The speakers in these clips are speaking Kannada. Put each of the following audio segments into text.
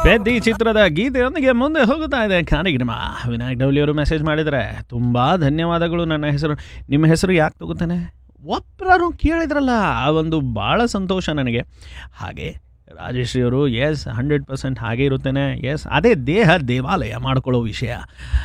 ಪೆದ್ದಿ ಚಿತ್ರದ ಗೀತೆಯೊಂದಿಗೆ ಮುಂದೆ ಹೋಗುತ್ತಾ ಇದೆ ಕಾರ್ಯಕ್ರಮ ವಿನಾಯಕ್ ಡೌಲಿ ಅವರು ಮೆಸೇಜ್ ಮಾಡಿದರೆ ತುಂಬ ಧನ್ಯವಾದಗಳು ನನ್ನ ಹೆಸರು ನಿಮ್ಮ ಹೆಸರು ಯಾಕೆ ತಗೋತಾನೆ ಒಬ್ಬರು ಕೇಳಿದ್ರಲ್ಲ ಆ ಒಂದು ಭಾಳ ಸಂತೋಷ ನನಗೆ ಹಾಗೆ ರಾಜೇಶ್ರೀ ಅವರು ಎಸ್ ಹಂಡ್ರೆಡ್ ಪರ್ಸೆಂಟ್ ಹಾಗೆ ಇರುತ್ತೇನೆ ಎಸ್ ಅದೇ ದೇಹ ದೇವಾಲಯ ಮಾಡ್ಕೊಳ್ಳೋ ವಿಷಯ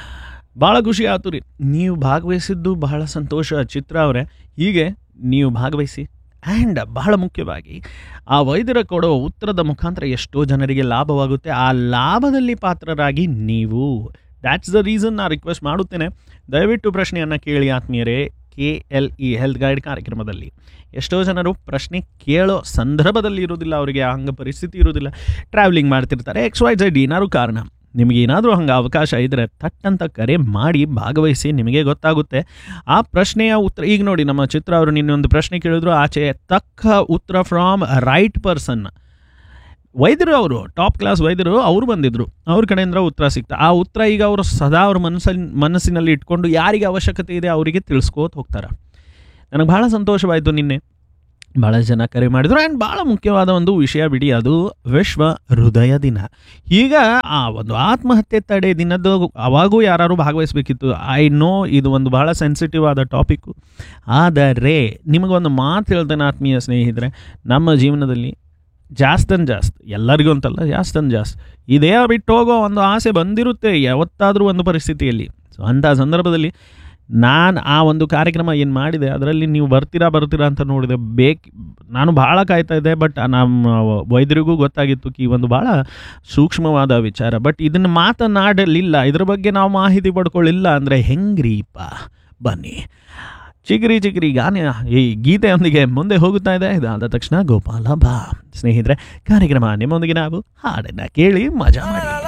ಭಾಳ ಖುಷಿ ಆಯ್ತು ರೀ ನೀವು ಭಾಗವಹಿಸಿದ್ದು ಬಹಳ ಸಂತೋಷ ಚಿತ್ರ ಅವರೇ ಹೀಗೆ ನೀವು ಭಾಗವಹಿಸಿ ಆ್ಯಂಡ್ ಬಹಳ ಮುಖ್ಯವಾಗಿ ಆ ವೈದ್ಯರ ಕೊಡೋ ಉತ್ತರದ ಮುಖಾಂತರ ಎಷ್ಟೋ ಜನರಿಗೆ ಲಾಭವಾಗುತ್ತೆ ಆ ಲಾಭದಲ್ಲಿ ಪಾತ್ರರಾಗಿ ನೀವು ದ್ಯಾಟ್ಸ್ ದ ರೀಸನ್ ನಾನು ರಿಕ್ವೆಸ್ಟ್ ಮಾಡುತ್ತೇನೆ ದಯವಿಟ್ಟು ಪ್ರಶ್ನೆಯನ್ನು ಕೇಳಿ ಆತ್ಮೀಯರೇ K L E health guide ಕಾರ್ಯಕ್ರಮದಲ್ಲಿ ಎಷ್ಟೋ ಜನರು ಪ್ರಶ್ನೆ ಕೇಳೋ ಸಂದರ್ಭದಲ್ಲಿ ಇರೋದಿಲ್ಲ ಅವರಿಗೆ ಹಂಗೆ ಪರಿಸ್ಥಿತಿ ಇರೋದಿಲ್ಲ ಟ್ರಾವೆಲಿಂಗ್ ಮಾಡ್ತಿರ್ತಾರೆ ಎಕ್ಸ್ ವೈ ಝೆಡ್ ಏನಾದ್ರು ಕಾರಣ ನಿಮಗೆ ಏನಾದರೂ ಹಂಗೆ ಅವಕಾಶ ಇದ್ದರೆ ಥಟ್ ಅಂತ ಕರೆ ಮಾಡಿ ಭಾಗವಹಿಸಿ ನಿಮಗೆ ಗೊತ್ತಾಗುತ್ತೆ ಆ ಪ್ರಶ್ನೆಯ ಉತ್ತರ ಈಗ ನೋಡಿ ನಮ್ಮ ಚಿತ್ರ ಅವರು ನಿನ್ನೊಂದು ಪ್ರಶ್ನೆ ಕೇಳಿದ್ರು ಆಚೆ ತಕ್ಕ ಉತ್ತರ ಫ್ರಾಮ್ ರೈಟ್ ಪರ್ಸನ್ ವೈದ್ಯರು ಅವರು ಟಾಪ್ ಕ್ಲಾಸ್ ವೈದ್ಯರು ಅವರು ಬಂದಿದ್ರು ಅವ್ರ ಕಡೆಯಿಂದ ಉತ್ತರ ಸಿಕ್ತ ಆ ಉತ್ತರ ಈಗ ಅವರು ಸದಾ ಅವ್ರ ಮನಸ್ಸಲ್ಲಿ ಮನಸ್ಸಿನಲ್ಲಿ ಇಟ್ಕೊಂಡು ಯಾರಿಗೆ ಅವಶ್ಯಕತೆ ಇದೆ ಅವರಿಗೆ ತಿಳಿಸ್ಕೋತ ಹೋಗ್ತಾರೆ ನನಗೆ ಭಾಳ ಸಂತೋಷವಾಯಿತು ನಿನ್ನೆ ಭಾಳ ಜನ ಕರೆ ಮಾಡಿದ್ರು ಆ್ಯಂಡ್ ಭಾಳ ಮುಖ್ಯವಾದ ಒಂದು ವಿಷಯ ಬಿಡಿ ಅದು ವಿಶ್ವ ಹೃದಯ ದಿನ ಈಗ ಆ ಒಂದು ಆತ್ಮಹತ್ಯೆ ತಡೆ ದಿನದ್ದು ಅವಾಗೂ ಯಾರು ಭಾಗವಹಿಸಬೇಕಿತ್ತು ಐ ನೋ ಇದು ಒಂದು ಭಾಳ ಸೆನ್ಸಿಟಿವ್ ಆದ ಟಾಪಿಕ್ಕು ಆದರೆ ನಿಮಗೊಂದು ಮಾತು ಹೇಳ್ತೇನೆ ಆತ್ಮೀಯ ಸ್ನೇಹಿತರೆ ನಮ್ಮ ಜೀವನದಲ್ಲಿ ಜಾಸ್ತನ್ ಜಾಸ್ತಿ ಎಲ್ಲರಿಗೂ ಅಂತಲ್ಲ ಜಾಸ್ತನ್ ಜಾಸ್ತಿ ಇದೇ ಬಿಟ್ಟು ಹೋಗೋ ಒಂದು ಆಸೆ ಬಂದಿರುತ್ತೆ ಯಾವತ್ತಾದರೂ ಒಂದು ಪರಿಸ್ಥಿತಿಯಲ್ಲಿ ಸೊ ಅಂಥ ಸಂದರ್ಭದಲ್ಲಿ ನಾನು ಆ ಒಂದು ಕಾರ್ಯಕ್ರಮ ಏನು ಮಾಡಿದೆ ಅದರಲ್ಲಿ ನೀವು ಬರ್ತೀರಾ ಬರ್ತೀರಾ ಅಂತ ನೋಡಿದೆ ಬೇಕು ನಾನು ಭಾಳ ಕಾಯ್ತಾ ಇದ್ದೆ ಬಟ್ ನಮ್ಮ ವೈದ್ಯರಿಗೂ ಗೊತ್ತಾಗಿತ್ತು ಕಿ ಒಂದು ಭಾಳ ಸೂಕ್ಷ್ಮವಾದ ವಿಚಾರ ಬಟ್ ಇದನ್ನು ಮಾತನಾಡಲಿಲ್ಲ ಇದ್ರ ಬಗ್ಗೆ ನಾವು ಮಾಹಿತಿ ಪಡ್ಕೊಳ್ಳಿಲ್ಲ ಅಂದರೆ ಹೆಂಗ್ರೀಪ ಬನ್ನಿ ಚಿಗ್ರಿ ಚಿಗ್ರಿ ಗಾನ ಈ ಗೀತೆಯೊಂದಿಗೆ ಮುಂದೆ ಹೋಗುತ್ತಾ ಇದೆ ಇದಾದ ತಕ್ಷಣ ಗೋಪಾಲ ಬಾ ಸ್ನೇಹಿತರೆ ಕಾರ್ಯಕ್ರಮ ನಿಮ್ಮೊಂದಿಗೆ ನಾವು ಹಾಡನ್ನು ಕೇಳಿ ಮಜಾ ಮಾಡಿ